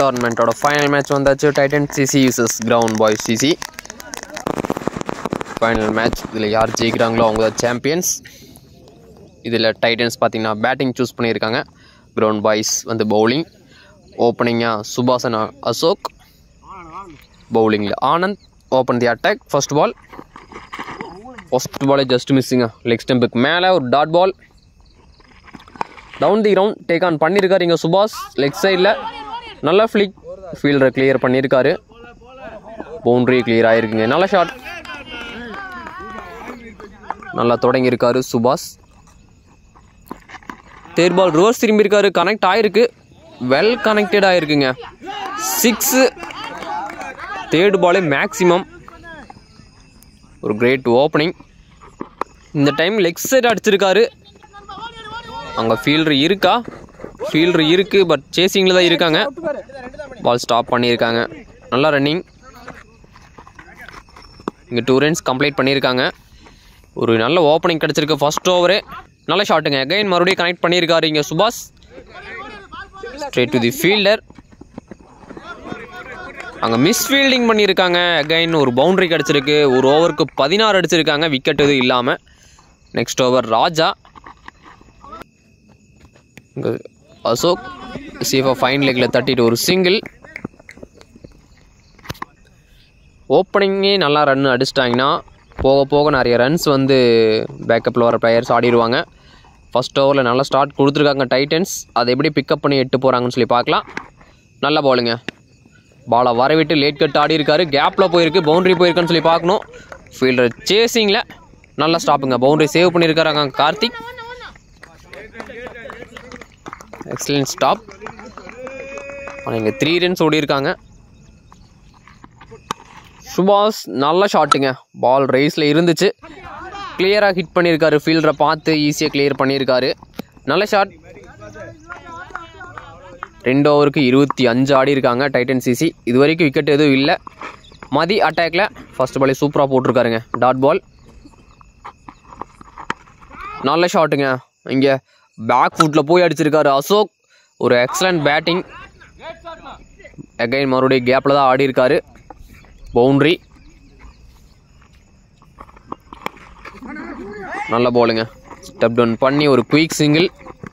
டோர்னமெண்ட்டோட final match வந்தாச்சு Titan CC versus Ground Boys CC final match இதில் யார் ஜெயிக்கிறாங்களோ அவங்க தான் சாம்பியன்ஸ் இதில் டைட்டன்ஸ் பார்த்தீங்கன்னா பேட்டிங் சூஸ் பண்ணியிருக்காங்க கிரவுண்ட் பாய்ஸ் வந்து பவுலிங் ஓப்பனிங்காக சுபாசன் அசோக் பவுலிங்கில் Anand open the attack first ball first பாலே ஜஸ்ட் மிஸ்ஸிங்க லெக் ஸ்டெம்புக்கு மேலே ஒரு dot ball down the ground take on பண்ணியிருக்காரு இங்கே சுபாஷ் லெக் சைடில் நல்லா ஃப்ளிக் ஃபீல்டரை கிளியர் பண்ணியிருக்காரு பவுண்ட்ரி கிளியர் ஆகிருக்குங்க நல்ல ஷாட் நல்லா தொடங்கியிருக்காரு சுபாஷ் தேர்ட் பால் ரிவர்ஸ் திரும்பியிருக்காரு கனெக்ட் ஆயிருக்கு வெல் கனெக்டட் ஆயிருக்குங்க சிக்ஸு தேர்ட் பாலே மேக்ஸிமம் ஒரு கிரேட் ஓப்பனிங் இந்த டைம் லெக் சைடு அடிச்சிருக்காரு அங்கே ஃபீல்டர் இருக்கா ஃபீல்டர் இருக்குது பட் சேசிங்கில் தான் இருக்காங்க பால் ஸ்டாப் பண்ணியிருக்காங்க நல்லா ரன்னிங் இங்கே டூ ரன்ஸ் கம்ப்ளீட் பண்ணியிருக்காங்க ஒரு நல்ல ஓப்பனிங் கிடச்சிருக்கு ஃபர்ஸ்ட் ஓவரே நல்ல ஷாட்டுங்க அகைன் மறுபடியும் கனெக்ட் பண்ணியிருக்காரு இங்கே சுபாஷ் ஸ்ட்ரெயிட் டு தி ஃபீல்டர் அங்கே மிஸ் ஃபீல்டிங் பண்ணியிருக்காங்க அகைன் ஒரு பவுண்டரி கிடச்சிருக்கு ஒரு ஓவருக்கு பதினாறு அடிச்சிருக்காங்க விக்கெட் எதுவும் இல்லாமல் நெக்ஸ்ட் ஓவர் ராஜா இங்க அசோக் சேஃபாக ஃபைன் லெக்கில் தட்டிட்டு ஒரு சிங்கிள் ஓப்பனிங்கே நல்லா ரன் அடிச்சிட்டாங்கன்னா போக போக நிறைய ரன்ஸ் வந்து பேக்கப்பில் வர பிளேயர்ஸ் ஆடிடுவாங்க ஃபர்ஸ்ட் ஓவரில் நல்லா ஸ்டார்ட் கொடுத்துருக்காங்க டைட்டன்ஸ் அதை எப்படி பிக்கப் பண்ணி எட்டு போகிறாங்கன்னு சொல்லி பார்க்கலாம் நல்ல பாலுங்க பாலை வரவிட்டு லேட் கட் ஆடி இருக்காரு கேப்பில் போயிருக்கு பவுண்டரி போயிருக்குன்னு சொல்லி பார்க்கணும் ஃபீல்டர் சேசிங்கில் நல்லா ஸ்டாப்புங்க பவுண்டரி சேவ் பண்ணியிருக்காங்க கார்த்திக் எக்ஸலன்ட் ஸ்டாப் ஆனால் இங்கே த்ரீ ரன்ஸ் ஓடி இருக்காங்க சுபாஷ் நல்ல ஷாட்டுங்க பால் ரேஸில் இருந்துச்சு கிளியராக ஹிட் பண்ணியிருக்காரு ஃபீல்டரை பார்த்து ஈஸியாக கிளியர் பண்ணியிருக்காரு நல்ல ஷாட் ரெண்டு ஓவருக்கு இருபத்தி அஞ்சு ஆடி இருக்காங்க டைட்டன் சிசி இது வரைக்கும் விக்கெட் எதுவும் இல்லை மதி அட்டாக்ல ஃபர்ஸ்ட் பாலே சூப்பராக போட்டிருக்காருங்க டாட் பால் நல்ல ஷாட்டுங்க இங்கே பேக் ஃபுட்டில் போய் அடிச்சிருக்காரு அசோக் ஒரு எக்ஸலண்ட் பேட்டிங் அகைன் மறுபடியும் கேப்பில் தான் ஆடி இருக்காரு பவுண்ட்ரி நல்ல பாலுங்க ஸ்டெப் டவுன் பண்ணி ஒரு குயிக் சிங்கிள்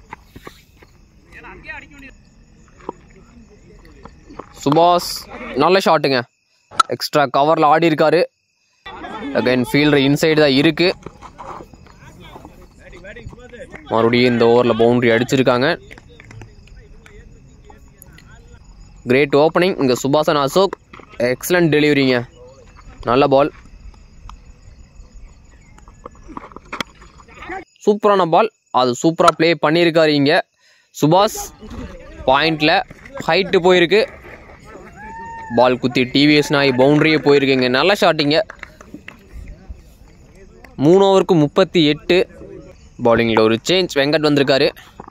சுபாஷ் நல்ல ஷாட்டுங்க எக்ஸ்ட்ரா கவரில் ஆடி இருக்காரு அகைன் ஃபீல்டர் இன்சைடு தான் இருக்கு மறுபடியும் இந்த ஓவரில் பவுண்டரி அடிச்சிருக்காங்க கிரேட் ஓப்பனிங் இங்கே சுபாசன் அசோக் எக்ஸலண்ட் டெலிவரிங்க நல்ல பால் சூப்பரான பால் அது சூப்பராக ப்ளே பண்ணியிருக்காரு இங்கே சுபாஷ் பாயிண்டில் ஹைட்டு போயிருக்கு பால் குத்தி டிவிஎஸ் நாய் பவுண்டரியே போயிருக்குங்க நல்ல ஷாட்டிங்க மூணு ஓவருக்கு முப்பத்தி எட்டு பவுலிங்கில் ஒரு சேஞ்ச் வெங்கட் வந்திருக்காரு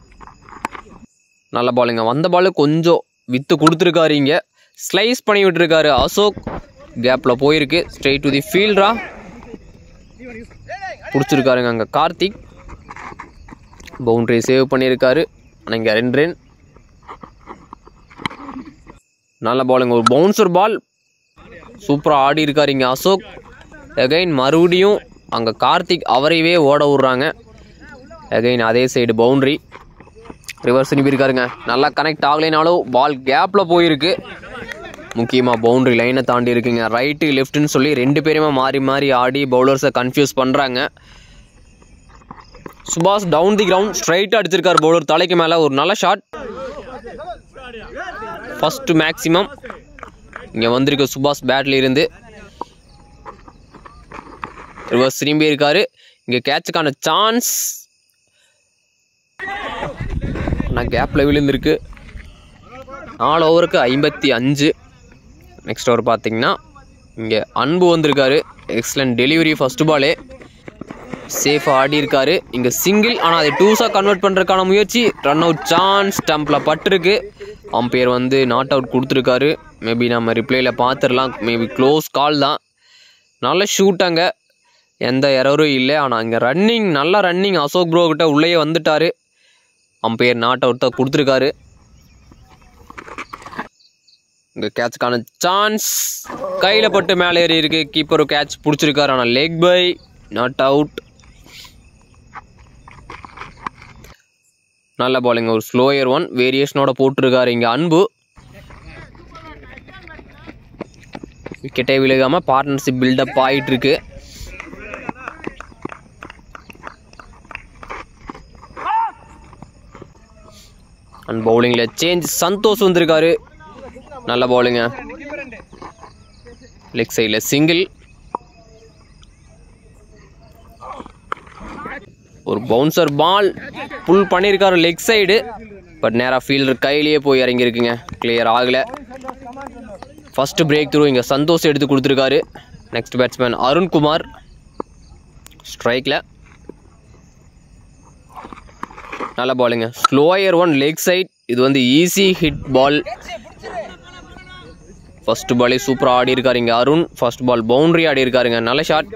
நல்ல பாலுங்க வந்த பால் கொஞ்சம் வித்து கொடுத்துருக்காரு இங்கே ஸ்லைஸ் பண்ணி விட்டுருக்காரு அசோக் கேப்பில் போயிருக்கு ஸ்ட்ரெயிட் டு தி ஃபீல்டரா பிடிச்சிருக்காருங்க அங்கே கார்த்திக் பவுண்டரி சேவ் பண்ணியிருக்காரு ஆனால் இங்கே ரெண்டு ரன் நல்ல பாலுங்க ஒரு பவுன்சர் பால் சூப்பராக ஆடி இருக்காரு இங்கே அசோக் அகைன் மறுபடியும் அங்கே கார்த்திக் அவரையவே ஓட விட்றாங்க அகைன் அதே சைடு பவுண்ட்ரி ரிவர்ஸ் இருக்காருங்க நல்லா கனெக்ட் ஆகலைனாலும் பால் கேப்பில் போயிருக்கு முக்கியமாக பவுண்ட்ரி லைனை தாண்டி இருக்குங்க ரைட்டு லெஃப்ட்டுன்னு சொல்லி ரெண்டு பேருமே மாறி மாறி ஆடி பவுலர்ஸை கன்ஃபியூஸ் பண்ணுறாங்க சுபாஷ் டவுன் தி கிரவுண்ட் ஸ்ட்ரைட்டாக அடிச்சிருக்காரு பவுலர் தலைக்கு மேலே ஒரு நல்ல ஷாட் ஃபஸ்ட்டு மேக்ஸிமம் இங்கே வந்திருக்க சுபாஷ் பேட்டில் இருந்து ரிவர்ஸ் திரும்பி இருக்காரு இங்கே கேட்சுக்கான சான்ஸ் ஆனால் கேப்பில் விழுந்திருக்கு நாலு ஓவருக்கு ஐம்பத்தி அஞ்சு நெக்ஸ்ட் ஓவர் பார்த்தீங்கன்னா இங்கே அன்பு வந்திருக்காரு எக்ஸலண்ட் டெலிவரி ஃபர்ஸ்ட் பாலே சேஃபாக ஆடி இருக்காரு இங்கே சிங்கிள் ஆனால் அதை டூஸாக கன்வெர்ட் பண்ணுறதுக்கான முயற்சி ரன் அவுட் சான்ஸ் ஸ்டம்பில் பட்டிருக்கு அம்பையர் வந்து நாட் அவுட் கொடுத்துருக்காரு மேபி நம்ம ரிப்ளையில் பார்த்துடலாம் மேபி க்ளோஸ் கால் தான் நல்ல ஷூட் அங்கே எந்த எரரும் இல்லை ஆனால் இங்கே ரன்னிங் நல்ல ரன்னிங் அசோக் ப்ரோ கிட்ட உள்ளேயே வந்துட்டாரு அம்பையர் நாட் அவுட் தான் கொடுத்துருக்காரு இங்கே கேட்சுக்கான சான்ஸ் கையில் பட்டு மேலே ஏறி இருக்கு கீப்பர் கேட்ச் பிடிச்சிருக்காரு ஆனால் லெக் பை நாட் அவுட் நல்ல பாலிங் ஒரு ஸ்லோயர் ஒன் வேரியேஷனோட போட்டிருக்காரு இங்கே அன்பு விக்கெட்டே விழுகாமல் பார்ட்னர்ஷிப் பில்டப் ஆகிட்டு இருக்கு அண்ட் பவுலிங்கில் சேஞ்ச் சந்தோஷ் வந்திருக்காரு நல்ல பவுலிங்க லெக் சைடில் சிங்கிள் ஒரு பவுன்சர் பால் புல் பண்ணியிருக்காரு லெக் சைடு பட் நேராக ஃபீல்டர் கையிலேயே போய் இறங்கியிருக்குங்க கிளியர் ஆகலை ஃபர்ஸ்ட் பிரேக் த்ரூ இங்கே சந்தோஷ் எடுத்து கொடுத்துருக்காரு நெக்ஸ்ட் பேட்ஸ்மேன் அருண்குமார் ஸ்ட்ரைக்கில் நல்ல பாலுங்க ஸ்லோயர் ஒன் லெக் சைட் இது வந்து ஈஸி ஹிட் பால் ஃபர்ஸ்ட் பாலே சூப்பராக ஆடி இருக்காரு இங்கே அருண் ஃபர்ஸ்ட் பால் பவுண்டரி ஆடி இருக்காருங்க நல்ல ஷாட்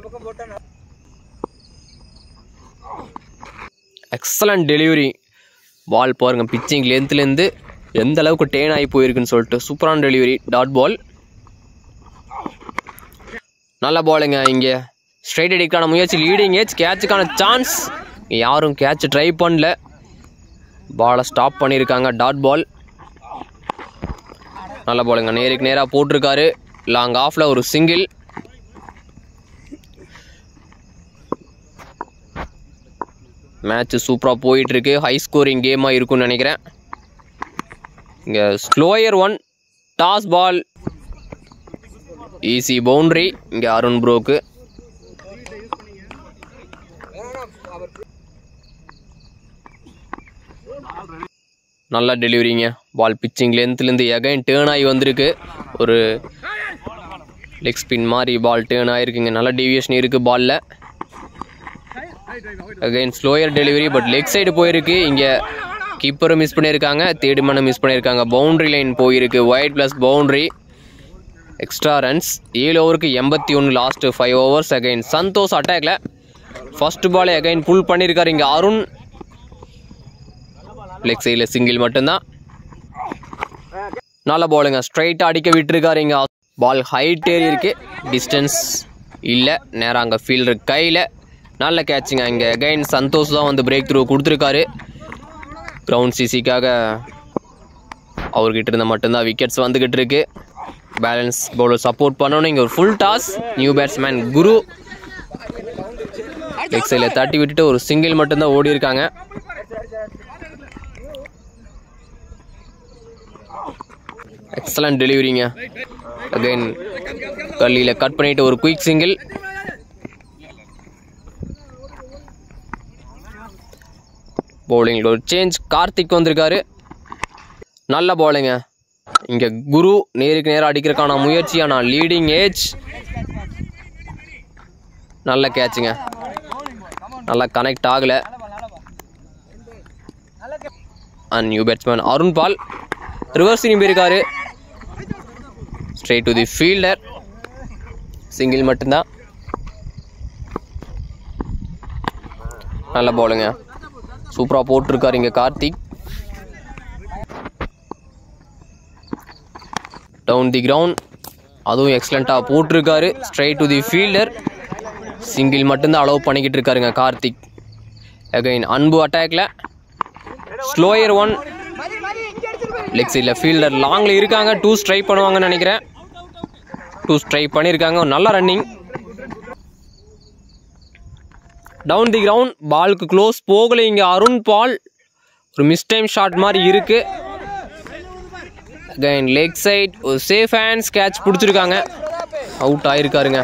எக்ஸலண்ட் டெலிவரி பால் பாருங்க பிச்சிங் லென்த்லேருந்து எந்த அளவுக்கு டேன் ஆகி போயிருக்குன்னு சொல்லிட்டு சூப்பரான டெலிவரி டாட் பால் நல்ல பாலுங்க இங்கே ஸ்ட்ரைட் அடிக்கான முயற்சி லீடிங் ஏஜ் கேட்சுக்கான சான்ஸ் யாரும் கேட்ச் ட்ரை பண்ணல பாலை ஸ்டாப் பண்ணியிருக்காங்க டாட் பால் நல்ல பாலுங்க நேருக்கு நேராக போட்டிருக்காரு லாங் ஆஃபில் ஒரு சிங்கிள் மேட்ச் சூப்பராக போயிட்டு இருக்கு ஹை ஸ்கோரிங் கேமாக இருக்கும்னு நினைக்கிறேன் இங்கே slower one toss ball easy boundary இங்கே அருண் ப்ரோக்கு நல்ல டெலிவரிங்க பால் பிச்சிங் லென்த்லேருந்து எகைன் டேர்ன் ஆகி வந்திருக்கு ஒரு லெக் ஸ்பின் மாதிரி பால் டேர்ன் ஆகிருக்குங்க நல்ல டீவியேஷன் இருக்குது பாலில் again slower delivery but leg side போயிருக்கு இங்கே கீப்பரும் மிஸ் பண்ணியிருக்காங்க தேர்டு மனம் மிஸ் பண்ணியிருக்காங்க பவுண்டரி லைன் போயிருக்கு wide plus boundary extra runs ஏழு ஓவருக்கு எண்பத்தி ஒன்று last five overs again Santosh அட்டாக்ல ஃபர்ஸ்ட் பால் அகைன் புல் பண்ணியிருக்காரு இங்கே அருண் லெக் சைடில் சிங்கிள் மட்டும்தான் நல்ல பாலுங்க ஸ்ட்ரைட்டாக அடிக்க விட்டுருக்காரு இங்கே பால் ஹைட் ஏறி இருக்கு டிஸ்டன்ஸ் இல்லை நேராக அங்கே ஃபீல்டர் கையில் நல்ல கேட்சுங்க இங்கே அகைன் சந்தோஷ் தான் வந்து பிரேக் த்ரூ கொடுத்துருக்காரு கிரவுண்ட் சிசிக்காக அவர்கிட்ட இருந்த மட்டும்தான் விக்கெட்ஸ் வந்துக்கிட்டு இருக்கு பேலன்ஸ் பவுலர் சப்போர்ட் பண்ணணும் இங்கே ஒரு full toss new batsman Guru leg சைடில் தட்டி விட்டுட்டு ஒரு சிங்கிள் மட்டும்தான் ஓடி இருக்காங்க எக்ஸலண்ட் டெலிவரிங்க அகைன் கல்லியில் கட் பண்ணிட்டு ஒரு குயிக் சிங்கிள் பவுலிங்கில் ஒரு சேஞ்ச் கார்த்திக் வந்திருக்காரு நல்ல பவுலிங்க இங்கே குரு நேருக்கு நேராக அடிக்கிறதுக்கான முயற்சி ஆனால் லீடிங் ஏஜ் நல்ல கேட்சுங்க நல்லா கனெக்ட் ஆகலை and new batsman Arun Pal reverse திரும்பி இருக்காரு straight to the fielder single மட்டும்தான் நல்ல பாலுங்க சூப்பராக போட்டிருக்காரு இங்கே கார்த்திக் டவுன் தி கிரவுண்ட் அதுவும் எக்ஸலண்ட்டாக போட்டிருக்காரு straight to the fielder single மட்டும்தான் அலோவ் பண்ணிக்கிட்டு இருக்காருங்க கார்த்திக் அகைன் அன்பு அட்டாக்ல ஸ்லோயர் ஒன் லெக் சைடில் ஃபீல்டர் லாங்கில் இருக்காங்க டூ ஸ்ட்ரைக் பண்ணுவாங்கன்னு நினைக்கிறேன் டூ ஸ்ட்ரைக் பண்ணியிருக்காங்க ஒரு நல்ல ரன்னிங் டவுன் தி கிரவுண்ட் பாலுக்கு க்ளோஸ் போகல இங்கே அருண் பால் ஒரு மிஸ் டைம் ஷாட் மாதிரி இருக்கு அகைன் லெக் சைட் ஒரு சேஃப் ஹேண்ட்ஸ் கேட்ச் பிடிச்சிருக்காங்க அவுட் ஆயிருக்காருங்க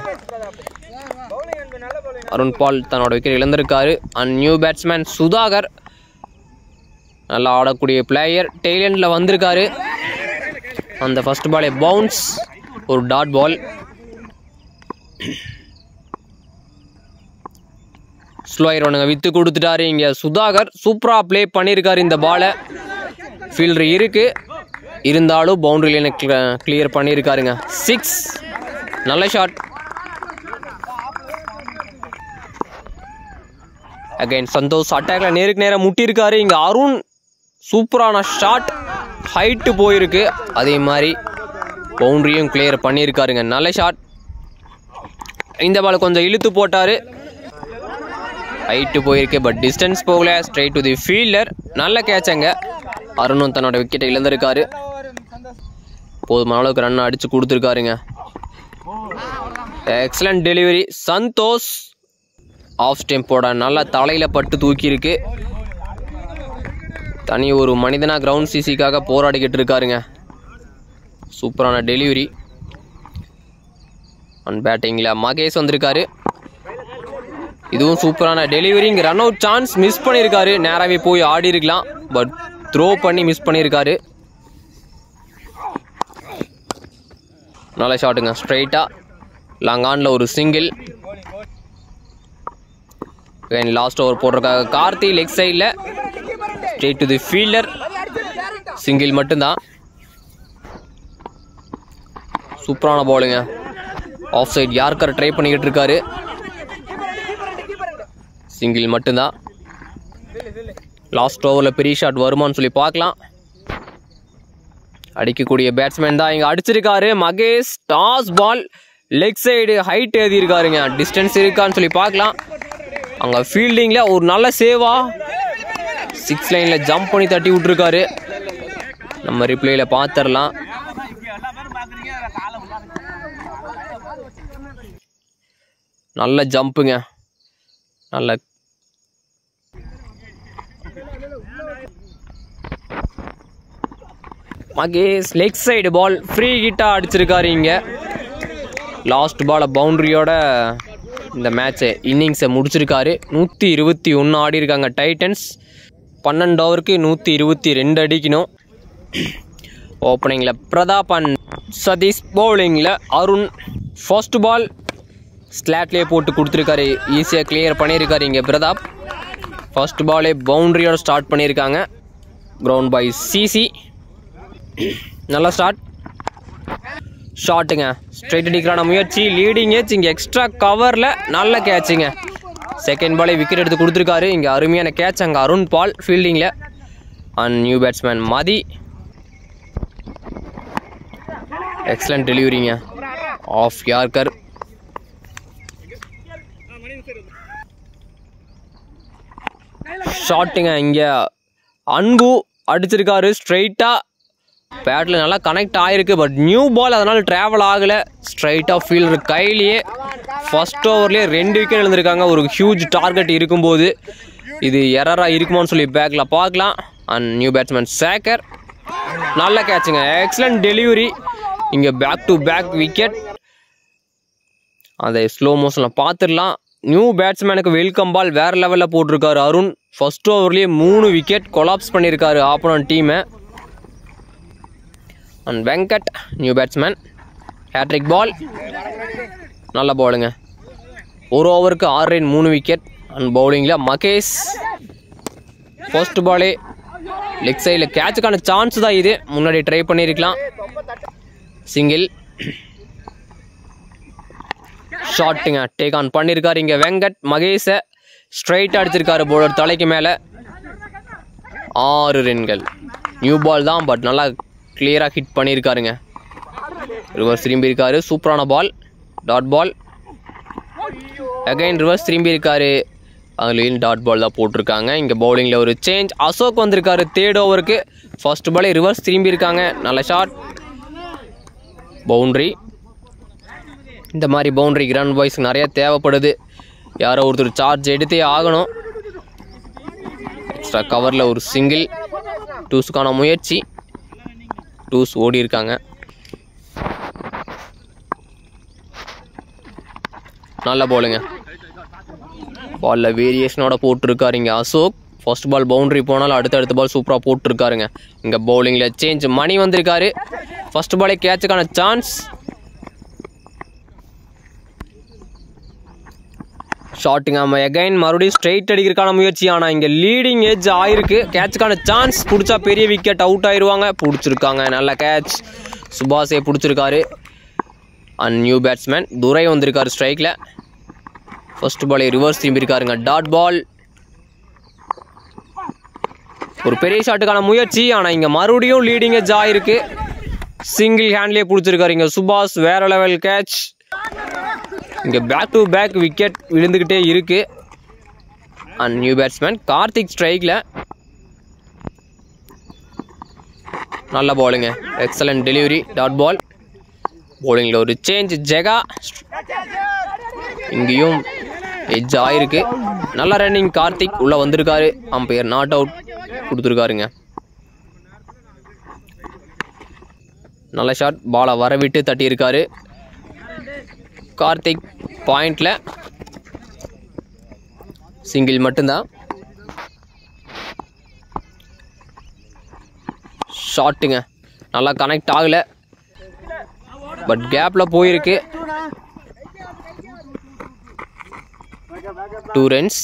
அருண் பால் தன்னோட விக்கெட் இழந்திருக்காரு அண்ட் நியூ பேட்ஸ்மேன் சுதாகர் நல்லா ஆடக்கூடிய பிளேயர் டெய்லண்டில் வந்திருக்காரு அந்த ஃபர்ஸ்ட் பாலே பவுன்ஸ் ஒரு டாட் பால் ஸ்லோயர் ஒன்றுங்க வித்து கொடுத்துட்டாரு இங்கே சுதாகர் சூப்பராக ப்ளே பண்ணியிருக்காரு இந்த பாலை ஃபீல்டர் இருக்கு இருந்தாலும் பவுண்டரி லைனை கிளியர் பண்ணியிருக்காருங்க சிக்ஸ் நல்ல ஷாட் அகைன் சந்தோஷ் அட்டாக்ல நேருக்கு நேராக முட்டியிருக்காரு இங்கே அருண் சூப்பரான ஷாட் ஹைட்டு போயிருக்கு அதே மாதிரி பவுண்டரியும் கிளியர் பண்ணியிருக்காருங்க நல்ல ஷாட் இந்த பால் கொஞ்சம் இழுத்து போட்டார் ஹைட்டு போயிருக்கு பட் டிஸ்டன்ஸ் போகல ஸ்ட்ரைட் டு தி ஃபீல்டர் நல்ல கேட்சங்க அருணும் தன்னோட விக்கெட்டை இழந்திருக்காரு போதுமான அளவுக்கு ரன் அடிச்சு கொடுத்துருக்காருங்க எக்ஸலண்ட் டெலிவரி சந்தோஷ் ஆஃப் ஸ்டெம்போட நல்லா தலையில் பட்டு தூக்கியிருக்கு தனி ஒரு மனிதனா கிரவுண்ட் சிசிக்காக போராடிக்கிட்டு இருக்காருங்க சூப்பரான டெலிவரி அண்ட் பேட்டிங்கில் மகேஷ் வந்திருக்காரு இதுவும் சூப்பரான டெலிவரி இங்கே ரன் அவுட் சான்ஸ் மிஸ் பண்ணியிருக்காரு நேராகவே போய் ஆடி இருக்கலாம் பட் த்ரோ பண்ணி மிஸ் பண்ணியிருக்காரு நல்ல ஷாட்டுங்க ஸ்ட்ரைட்டாக லாங் ஆனில் ஒரு சிங்கிள் லாஸ்ட் ஓவர் போட்டிருக்காங்க கார்த்தி லெக் சைடில் straight to the fielder single மட்டும்தான் சூப்பரான பாலுங்க ஆஃப் சைட் யார்கர் ட்ரை பண்ணிக்கிட்டு இருக்காரு சிங்கிள் மட்டும்தான் லாஸ்ட் ஓவரில் பெரிய ஷாட் வருமான்னு சொல்லி பார்க்கலாம் அடிக்கக்கூடிய பேட்ஸ்மேன் தான் இங்கே அடிச்சிருக்காரு Mahesh toss ball leg side height ஏறியிருக்காருங்க டிஸ்டன்ஸ் இருக்கான்னு சொல்லி பார்க்கலாம் அங்கே ஃபீல்டிங்கில் ஒரு நல்ல சேவா சிக்ஸ் லைனில் ஜம்ப் பண்ணி தட்டி விட்ருக்காரு நம்ம ரிப்ளையில் பார்த்துடலாம் நல்ல ஜம்ப்புங்க நல்ல Mahesh leg side ball free ஹிட்டாக அடிச்சிருக்காரு இங்கே லாஸ்ட் பாலை பவுண்ட்ரியோட இந்த மேட்ச்சை இன்னிங்ஸை முடிச்சிருக்காரு நூற்றி இருபத்தி ஒன்று ஆடி இருக்காங்க டைட்டன்ஸ் பன்னெண்டு ஓவருக்கு நூற்றி இருபத்தி ரெண்டு அடிக்கணும் ஓப்பனிங்கில் பிரதாப் அண்ட் சதீஷ் பவுலிங்கில் அருண் ஃபர்ஸ்ட் பால் ஸ்லாட்லேயே போட்டு கொடுத்துருக்காரு ஈஸியாக கிளியர் பண்ணியிருக்காரு இங்கே பிரதாப் ஃபர்ஸ்ட் பாலே பவுண்ட்ரியோட ஸ்டார்ட் பண்ணியிருக்காங்க கிரவுண்ட் பை சிசி நல்லா ஸ்டார்ட் ஷாட்டுங்க ஸ்ட்ரைட் அடிக்கிறான முயற்சி லீடிங் ஏச் இங்கே எக்ஸ்ட்ரா கவரில் நல்ல கேட்சுங்க செகண்ட் பாலே விக்கெட் எடுத்து கொடுத்துருக்காரு இங்கே அருமையான கேட்ச் அங்கே அருண் பால் ஃபீல்டிங்கில் and new batsman Mathi excellent டெலிவரிங்க ஆஃப் யார்கர் ஷாட்டுங்க இங்கே அன்பு அடிச்சிருக்காரு ஸ்ட்ரைட்டாக பேட்டில் நல்லா கனெக்ட் ஆகிருக்கு பட் நியூ பால் அதனால் ட்ராவல் ஆகலை ஸ்ட்ரைட்டாக ஃபீல்டர் கையிலேயே ஃபர்ஸ்ட் ஓவர்லேயே ரெண்டு விக்கெட் எழுந்திருக்காங்க ஒரு ஹியூஜ் டார்கெட் இருக்கும்போது இது எரராக இருக்குமோன்னு சொல்லி பேக்கில் பார்க்கலாம் அண்ட் நியூ பேட்ஸ்மேன் சேக்கர் நல்ல கேட்சுங்க எக்ஸலண்ட் டெலிவரி இங்கே பேக் டு பேக் விக்கெட் அதை ஸ்லோ மோஷனில் பார்த்துடலாம் நியூ பேட்ஸ்மேனுக்கு வெல்கம் பால் வேறு லெவலில் போட்டிருக்காரு அருண் ஃபர்ஸ்ட் ஓவர்லேயே மூணு விக்கெட் கொலாப்ஸ் பண்ணியிருக்காரு ஆப்போனன்ட் டீமை and Venkat new batsman hattrick ball நல்ல பாலுங்க ஒரு ஓவருக்கு ஆறு ரன் மூணு விக்கெட் அண்ட் பவுலிங்கில் மகேஷ் ஃபர்ஸ்ட் பாலே லெக் சைடில் கேட்சுக்கான சான்ஸ் தான் இது முன்னாடி ட்ரை பண்ணியிருக்கலாம் சிங்கிள் ஷாட்டுங்க டேக் ஆன் பண்ணியிருக்காரு இங்கே வெங்கட் மகேஷை ஸ்ட்ரைட் அடிச்சிருக்காரு போலர் தலைக்கு மேலே ஆறு ரன்கள் நியூ பால் தான் பட் நல்லா கிளியராக ஹிட் பண்ணியிருக்காருங்க ரிவர்ஸ் திரும்பி இருக்காரு சூப்பரான ball dot ball again reverse திரும்பி இருக்காரு அதுலேயும் டாட் பால் தான் போட்டிருக்காங்க இங்கே பவுலிங்கில் ஒரு சேஞ்ச் அசோக் வந்திருக்காரு தேர்ட் ஓவருக்கு ஃபர்ஸ்ட் பாலே ரிவர்ஸ் திரும்பி இருக்காங்க நல்ல ஷாட் பவுண்ட்ரி இந்த மாதிரி பவுண்ட்ரி கிராண்ட் பாய்ஸ் நிறைய தேவைப்படுது யாரோ ஒருத்தர் சார்ஜ் எடுத்தே ஆகணும் எக்ஸ்ட்ரா கவரில் ஒரு சிங்கிள் டூஸுக்கான முயற்சி டூஸ் ஓடி இருக்காங்க நல்ல பாலுங்க பாலில் வேரியேஷனோட போட்டிருக்காரு இங்கே அசோக் ஃபர்ஸ்ட் பால் பவுண்டரி போனாலும் அடுத்தடுத்த பால் சூப்பராக போட்டிருக்காருங்க இங்கே பவுலிங்கில் சேஞ்ச் மணி வந்திருக்காரு ஃபர்ஸ்ட் பாலே கேட்சுக்கான சான்ஸ் ஷாட்டுங்க நம்ம எகைன் மறுபடியும் ஸ்ட்ரைட் அடிக்கிறதுக்கான முயற்சி ஆனால் இங்கே லீடிங் ஏஜ் ஆயிருக்கு கேட்சுக்கான சான்ஸ் பிடிச்சா பெரிய விக்கெட் அவுட் ஆயிடுவாங்க பிடிச்சிருக்காங்க நல்ல கேட்ச் சுபாஷே பிடிச்சிருக்காரு அண்ட் நியூ பேட்ஸ்மேன் துரை வந்திருக்காரு ஸ்ட்ரைக்கில் ஃபர்ஸ்ட் பாலே ரிவர்ஸ் திரும்பி இருக்காருங்க டாட் பால் ஒரு பெரிய ஷாட்டுக்கான முயற்சி ஆனால் இங்கே மறுபடியும் லீடிங் எஜ் ஆயிருக்கு சிங்கிள் ஹேண்ட்லேயே பிடிச்சிருக்காரு இங்கே சுபாஷ் வேற லெவல் கேட்ச் இங்கே பேக் டு பேக் விக்கெட் விழுந்துக்கிட்டே இருக்கு அண்ட் நியூ பேட்ஸ்மேன் கார்த்திக் ஸ்ட்ரைக்கில் நல்ல பாலுங்க எக்ஸலண்ட் டெலிவரி டாட் பால் bowlingல ஒரு சேஞ்ச் ஜெகா இங்கேயும் எட்ஜ் ஆயிருக்கு நல்ல ரன்னிங் கார்த்திக் உள்ள வந்திருக்காரு அம்பையர் நாட் அவுட் கொடுத்துருக்காருங்க நல்ல ஷாட் பாலை வரவிட்டு தட்டியிருக்காரு கார்த்திக் பாயிண்ட்ல சிங்கிள் மட்டும்தான் ஷாட்டுங்க நல்லா கனெக்ட் ஆகலை பட் கேப்பில் போயிருக்கு டூ ரன்ஸ்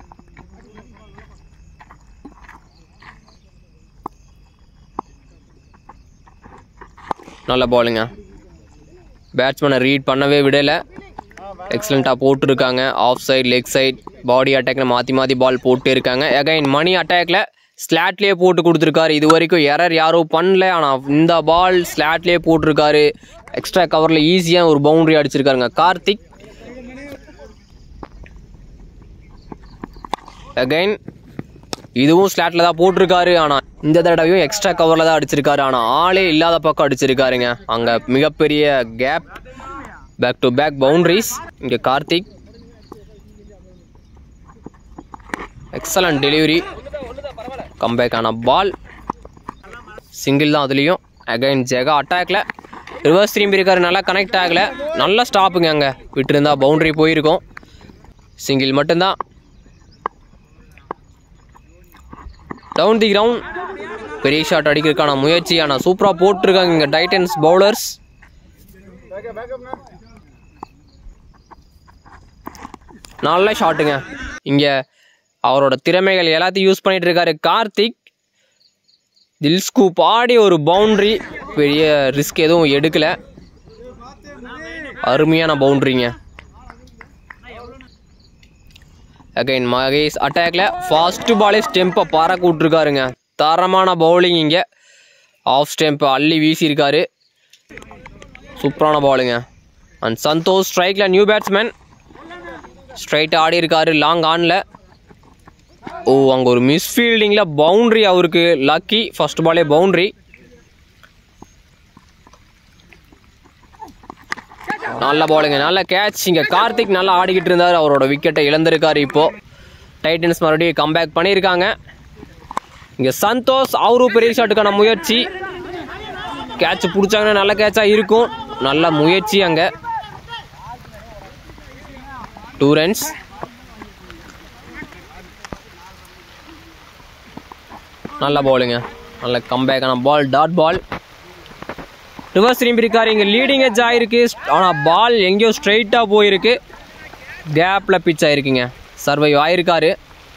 நல்ல பாலுங்க பேட்ஸ்மேனை ரீட் பண்ணவே விடலை எக்ஸலண்ட்டாக போட்டிருக்காங்க off side leg side body அட்டாக்னு மாற்றி மாற்றி பால் போட்டு இருக்காங்க அகைன் மணி அட்டாக்ல ஸ்லாட்லேயே போட்டு கொடுத்துருக்காரு இது வரைக்கும் எரர் யாரும் பண்ணல ஆனால் இந்த பால் ஸ்லாட்லேயே போட்டிருக்காரு எக்ஸ்ட்ரா கவரில் ஈஸியாக ஒரு பவுண்டரி அடிச்சிருக்காருங்க கார்த்திக் அகைன் இதுவும் ஸ்லாட்டில் தான் போட்டிருக்காரு ஆனால் இந்த தடவையும் எக்ஸ்ட்ரா கவரில் தான் அடிச்சிருக்காரு ஆனால் ஆளே இல்லாத பக்கம் அடிச்சிருக்காருங்க அங்கே மிகப்பெரிய gap back to back boundaries இங்கே கார்த்திக் எக்ஸலண்ட் டெலிவரி கம்பேக் ஆன பால் சிங்கிள் தான் அதுலேயும் அகைன் ஜெகா அட்டாக்ல ரிவர்ஸ் திரும்பி இருக்காரு நல்லா கனெக்ட் ஆகல நல்ல ஸ்டாப்புங்க அங்கே விட்டுருந்தா பவுண்டரி போயிருக்கும் சிங்கிள் மட்டும்தான் டவுன் தி கிரவுண்ட் பெரிய ஷாட் அடிக்கிறதுக்கான முயற்சி ஆனால் சூப்பராக போட்டிருக்காங்க இங்கே டைட்டன்ஸ் பவுலர்ஸ் நல்ல ஷாட்டுங்க இங்கே அவரோட திறமைகள் எல்லாத்தையும் யூஸ் பண்ணிட்டு இருக்காரு கார்த்திக் தில் ஸ்கூப் ஆடி ஒரு பவுண்ட்ரி பெரிய ரிஸ்க் எதுவும் எடுக்கல அருமையான பவுண்ட்ரிங்க அகைன் மகேஷ் அட்டாக்ல ஃபாஸ்ட் பாலே ஸ்டெம்பை பறக்க விட்ருக்காருங்க தரமான பவுலிங் இங்கே ஆஃப் ஸ்டெம்பை அள்ளி வீசியிருக்காரு சூப்பரான பாலுங்க அண்ட் சந்தோஷ் ஸ்ட்ரைக்கில் நியூ பேட்ஸ்மேன் ஸ்ட்ரைட்டாக ஆடி இருக்காரு லாங் ஆனில் ஓ அங்கே ஒரு மிஸ்ஃபீல்டிங்கில் பவுண்ட்ரி அவருக்கு லக்கி ஃபர்ஸ்ட் பாலே பவுண்ட்ரி நல்ல பாலுங்க நல்ல கேட்ச் இங்கே கார்த்திக் நல்லா ஆடிக்கிட்டு இருந்தார் அவரோட விக்கெட்டை இழந்திருக்காரு இப்போ டைட்டன்ஸ் மறுபடியும் கம்பேக் பண்ணியிருக்காங்க இங்கே சந்தோஷ் அவரும் பெரிய ஷாட்டுக்கான முயற்சி கேட்ச் பிடிச்சாங்கன்னா நல்ல கேட்சாக இருக்கும் நல்ல முயற்சி அங்கே டூ ரன்ஸ் நல்ல பாலுங்க நல்ல கம்பேக்கான பால் டாட் பால் ரிவர்ஸ் திரும்பி இருக்காரு இங்கே லீடிங் எஜ் ஆயிருக்கு ஆனால் பால் எங்கேயோ ஸ்ட்ரைட்டாக போயிருக்கு கேப்பில் பிச் ஆயிருக்குங்க சர்வைவ் ஆயிருக்காரு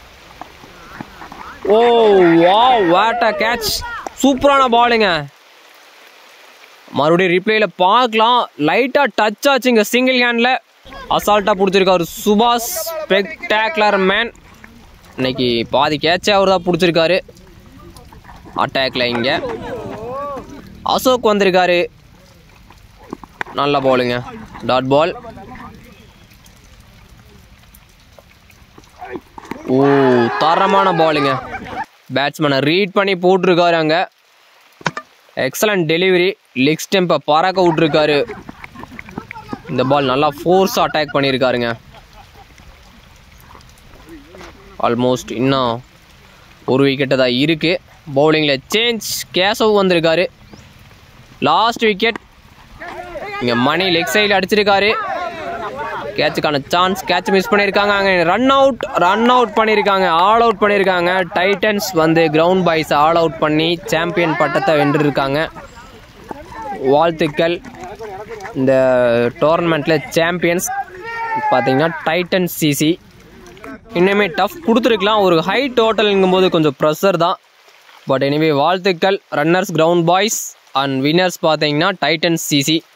ஓ வா வாட் அ கேட்ச் சூப்பரான பாலுங்க மறுபடியும் ரிப்ளேயில் பார்க்கலாம் லைட்டாக டச் ஆச்சு இங்கே சிங்கிள் ஹேண்டில் அசால்ட்டாக பிடிச்சிருக்காரு சுபாஷ் ஸ்பெக்டாக்லர் மேன் இன்னைக்கு பாதி கேட்சே அவர் தான் பிடிச்சிருக்காரு அட்டாக்ல இங்கே அசோக் வந்திருக்காரு நல்ல பாலுங்க டாட் பால் ஓ தரமான பாலுங்க பேட்ஸ்மேனை ரீட் பண்ணி போட்டிருக்காரு அங்கே எக்ஸலண்ட் டெலிவரி லெக் ஸ்டெம்பை பறக்க விட்ருக்காரு இந்த பால் நல்லா ஃபோர்ஸாக அட்டாக் பண்ணியிருக்காருங்க ஆல்மோஸ்ட் இன்னும் ஒரு விக்கெட்டு தான் இருக்குது பவுலிங்கில் சேஞ்ச் கேசவ் வந்திருக்காரு லாஸ்ட் விக்கெட் இங்கே மணி லெக் சைடில் அடிச்சிருக்காரு கேட்சுக்கான சான்ஸ் கேட்ச் மிஸ் பண்ணியிருக்காங்க அங்கே ரன் அவுட் ரன் அவுட் பண்ணியிருக்காங்க ஆல் அவுட் பண்ணியிருக்காங்க டைட்டன்ஸ் வந்து கிரவுண்ட் பாய்ஸ் ஆல் அவுட் பண்ணி சாம்பியன் பட்டத்தை வென்றிருக்காங்க வாழ்த்துக்கள் இந்த டோர்னமெண்ட்டில் சாம்பியன்ஸ் பார்த்தீங்கன்னா டைட்டன்ஸ் சிசி இன்னுமே டஃப் கொடுத்துருக்கலாம் ஒரு ஹை டோட்டல்ங்கும் போது கொஞ்சம் ப்ரெஷர் தான் பட் எனிவே வாழ்த்துக்கள் runners Ground Boys and winners பார்த்தீங்கன்னா டைட்டன்ஸ் சிசி